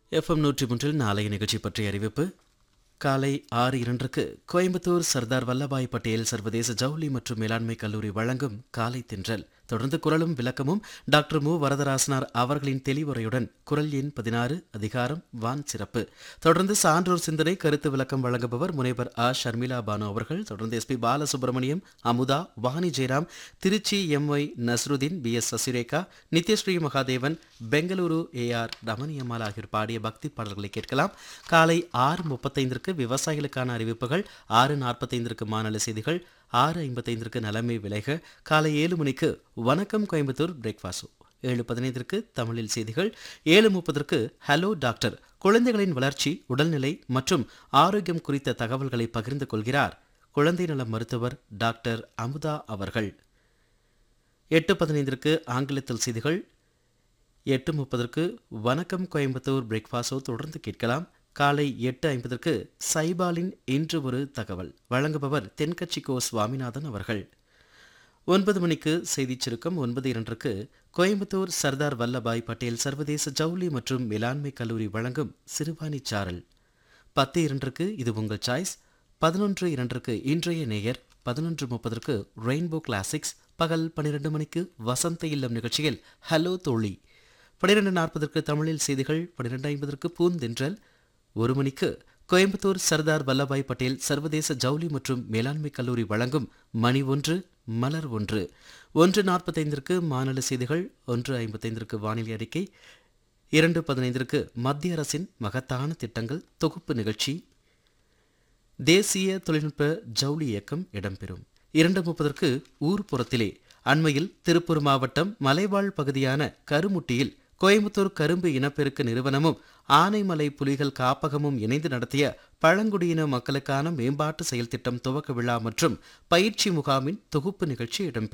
FM நூற்றி மூன்றில் நாளைய நிகழ்ச்சி பற்றிய அறிவிப்பு காலை ஆறு இரண்டுக்கு கோயம்புத்தூர் சர்தார் வல்லபாய் பட்டேல் சர்வதேச ஜவுளி மற்றும் மேலாண்மை கல்லூரி வழங்கும் காலை தின்றல் தொடர்ந்து குரலும் விளக்கமும் டாக்டர் மு வரதராசனார் அவர்களின் தெளிவுரையுடன் குரல் எண் பதினாறு அதிகாரம் வான் சிறப்பு தொடர்ந்து சான்றோர் சிந்தனை கருத்து விளக்கம் வழங்குபவர் முனைவர் ஆ ஷர்மிளா பானு அவர்கள் தொடர்ந்து S P Balasubrahmanyam Amudha Vani Jayaram Tiruchi M Y Nasruddin P S Sasirekha Nithyasree Mahadevan Bengaluru A R Ramaniammal ஆகியோர் பாடிய பக்தி பாடல்களை கேட்கலாம் காலை ஆறு முப்பத்தைந்திற்கு விவசாயிகளுக்கான அறிவிப்புகள் ஆறு நாற்பத்தைந்திற்கு மாநில செய்திகள் ஆறு ஐம்பத்தைந்திற்கு நலமே விளைக காலை ஏழு மணிக்கு வணக்கம் கோயம்புத்தூர் பிரேக்ஃபாஸ்ட் ஏழு பதினைந்திற்கு தமிழில் செய்திகள் ஏழு முப்பதற்கு ஹலோ டாக்டர் குழந்தைகளின் வளர்ச்சி உடல்நிலை மற்றும் ஆரோக்கியம் குறித்த தகவல்களை பகிர்ந்து கொள்கிறார் குழந்தை நல மருத்துவர் டாக்டர் அமுதா அவர்கள் எட்டு பதினைந்திற்கு ஆங்கிலத்தில் செய்திகள் எட்டு முப்பதற்கு வணக்கம் கோயம்புத்தூர் பிரேக்ஃபாஸ்டோ தொடர்ந்து கேட்கலாம் காலை எட்டு ஐம்பதற்கு சைபாலின் இன்று ஒரு தகவல் வழங்குபவர் தென்கட்சி கோ சுவாமிநாதன் அவர்கள் ஒன்பது மணிக்கு செய்திச் சுருக்கம் ஒன்பது இரண்டுக்கு கோயம்புத்தூர் சர்தார் வல்லபாய் பட்டேல் சர்வதேச ஜவுளி மற்றும் மேலாண்மை கல்லூரி வழங்கும் சிறுபாணி சாரல் பத்து இரண்டுக்கு இது உங்கள் சாய்ஸ் பதினொன்று இரண்டுக்கு இன்றைய நேயர் பதினொன்று முப்பதற்கு ரெயின்போ கிளாசிக்ஸ் பகல் பன்னிரண்டு மணிக்கு வசந்த இல்லம் நிகழ்ச்சியில் ஹலோ தோழி பன்னிரெண்டு நாற்பதற்கு தமிழில் செய்திகள் பன்னிரெண்டு ஐம்பதற்கு பூந்தென்றல் ஒரு மணிக்கு கோயம்புத்தூர் சர்தார் வல்லபாய் பட்டேல் சர்வதேச ஜவுளி மற்றும் மேலாண்மை கல்லூரி வழங்கும் மணி ஒன்று மலர் ஒன்று ஒன்று நாற்பத்தைந்திற்கு மாநில செய்திகள் ஒன்று ஐம்பத்தைந்திற்கு வானிலை அறிக்கை இரண்டு பதினைந்திற்கு மத்திய அரசின் மகத்தான திட்டங்கள் தொகுப்பு நிகழ்ச்சி தேசிய தொழில்நுட்ப ஜவுளி இயக்கம் இடம்பெறும் இரண்டு முப்பதற்கு ஊர்ப்புறத்திலே அண்மையில் திருப்பூர் மாவட்டம் மலைவாழ் பகுதியான கருமுட்டியில் கோயம்புத்தூர் கரும்பு இனப்பெருக்க நிறுவனமும் ஆனைமலை புலிகள் காப்பகமும் இணைந்து நடத்திய பழங்குடியின மக்களுக்கான மேம்பாட்டு செயல் திட்டம் துவக்க விழா மற்றும் பயிற்சி முகாமின் தொகுப்பு நிகழ்ச்சி இடம்பெறும்